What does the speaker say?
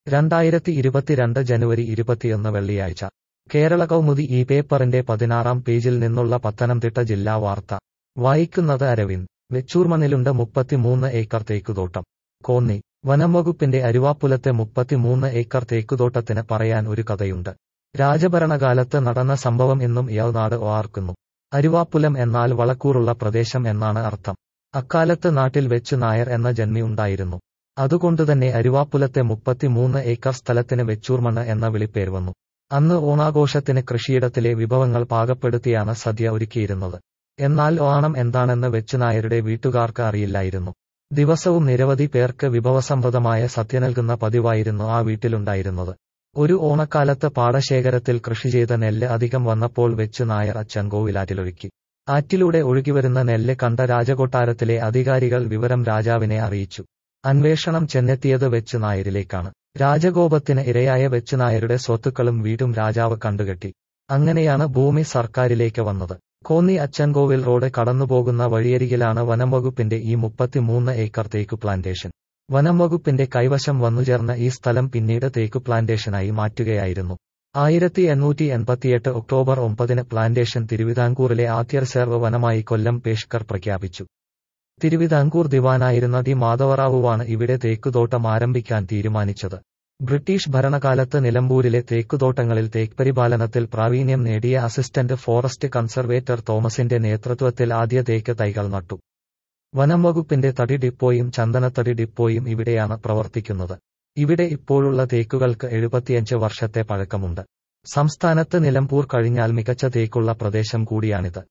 രണ്ടായിരത്തി ഇരുപത്തിരണ്ട് ജനുവരി ഇരുപത്തിയൊന്ന് വെള്ളിയാഴ്ച കേരള കൗമുദി ഈ പേപ്പറിന്റെ പതിനാറാം പേജിൽ നിന്നുള്ള പത്തനംതിട്ട ജില്ലാ വാർത്ത വായിക്കുന്നത് അരവിന്ദ് വെച്ചൂർമണിലുണ്ട് മുപ്പത്തിമൂന്ന് ഏക്കർ തേക്കുതോട്ടം കോന്നി വനംവകുപ്പിന്റെ അരുവാപ്പുലത്തെ മുപ്പത്തിമൂന്ന് ഏക്കർ തേക്കുതോട്ടത്തിന് പറയാൻ ഒരു കഥയുണ്ട് രാജഭരണകാലത്ത് നടന്ന സംഭവം ഇന്നും ഇയാൾനാട് ഓർക്കുന്നു അരുവാപ്പുലം എന്നാൽ വളക്കൂറുള്ള പ്രദേശം എന്നാണ് അർത്ഥം അക്കാലത്ത് നാട്ടിൽ വെച്ച് നായർ എന്ന ജന്മി ഉണ്ടായിരുന്നു അതുകൊണ്ടുതന്നെ അരുവാപ്പുലത്തെ മുപ്പത്തിമൂന്ന് ഏക്കർ സ്ഥലത്തിന് വെച്ചൂർമണ്ണ് എന്ന വിളിപ്പേർ വന്നു അന്ന് ഓണാഘോഷത്തിന് കൃഷിയിടത്തിലെ വിഭവങ്ങൾ പാകപ്പെടുത്തിയാണ് സദ്യ ഒരുക്കിയിരുന്നത് എന്നാൽ ഓണം എന്താണെന്ന് വെച്ചുനായരുടെ വീട്ടുകാർക്ക് അറിയില്ലായിരുന്നു ദിവസവും നിരവധി പേർക്ക് വിഭവസമൃദ്ധമായ സദ്യ നൽകുന്ന പതിവായിരുന്നു ആ വീട്ടിലുണ്ടായിരുന്നത് ഒരു ഓണക്കാലത്ത് പാടശേഖരത്തിൽ കൃഷി ചെയ്ത നെല്ല് അധികം വന്നപ്പോൾ വെച്ച് നായർ അച്ചൻകോവിലാറ്റിലൊഴുക്കി ആറ്റിലൂടെ ഒഴുകിവരുന്ന നെല്ല് കണ്ട രാജകൊട്ടാരത്തിലെ അധികാരികൾ വിവരം രാജാവിനെ അറിയിച്ചു അന്വേഷണം ചെന്നെത്തിയത് വെച്ച് നായരിലേക്കാണ് രാജകോപത്തിന് ഇരയായ വെച്ച് നായരുടെ സ്വത്തുക്കളും വീടും രാജാവ് കണ്ടുകെട്ടി അങ്ങനെയാണ് ഭൂമി സർക്കാരിലേക്ക് വന്നത് കോന്നി അച്ചൻകോവിൽ റോഡ് കടന്നുപോകുന്ന വഴിയരികിലാണ് വനംവകുപ്പിന്റെ ഈ മുപ്പത്തിമൂന്ന് ഏക്കർ തേക്കു പ്ലാന്റേഷൻ വനംവകുപ്പിന്റെ കൈവശം വന്നുചേർന്ന ഈ സ്ഥലം പിന്നീട് തേക്കു പ്ലാന്റേഷനായി മാറ്റുകയായിരുന്നു ആയിരത്തി എണ്ണൂറ്റി എൺപത്തിയെട്ട് ഒക്ടോബർ ഒമ്പതിന് പ്ലാന്റേഷൻ തിരുവിതാംകൂറിലെ ആദ്യ റിസർവ് വനമായി കൊല്ലം പേഷ്കർ പ്രഖ്യാപിച്ചു തിരുവിതാംകൂർ ദിവാനായിരുന്ന ഡി മാധവറാവുവാണ് ഇവിടെ തേക്കുതോട്ടം ആരംഭിക്കാൻ തീരുമാനിച്ചത് ബ്രിട്ടീഷ് ഭരണകാലത്ത് നിലമ്പൂരിലെ തേക്കുതോട്ടങ്ങളിൽ തേക്ക് പരിപാലനത്തിൽ പ്രാവീണ്യം നേടിയ അസിസ്റ്റന്റ് ഫോറസ്റ്റ് കൺസർവേറ്റർ തോമസിന്റെ നേതൃത്വത്തിൽ ആദ്യ തേക്ക് തൈകൾ നട്ടു വനം വകുപ്പിന്റെ തടി ഡിപ്പോയും ചന്ദനത്തടി ഡിപ്പോയും ഇവിടെയാണ് പ്രവർത്തിക്കുന്നത് ഇവിടെ ഇപ്പോഴുള്ള തേക്കുകൾക്ക് എഴുപത്തിയഞ്ച് വർഷത്തെ പഴക്കമുണ്ട് സംസ്ഥാനത്ത് നിലമ്പൂർ കഴിഞ്ഞാൽ മികച്ച തേക്കുള്ള പ്രദേശം കൂടിയാണിത്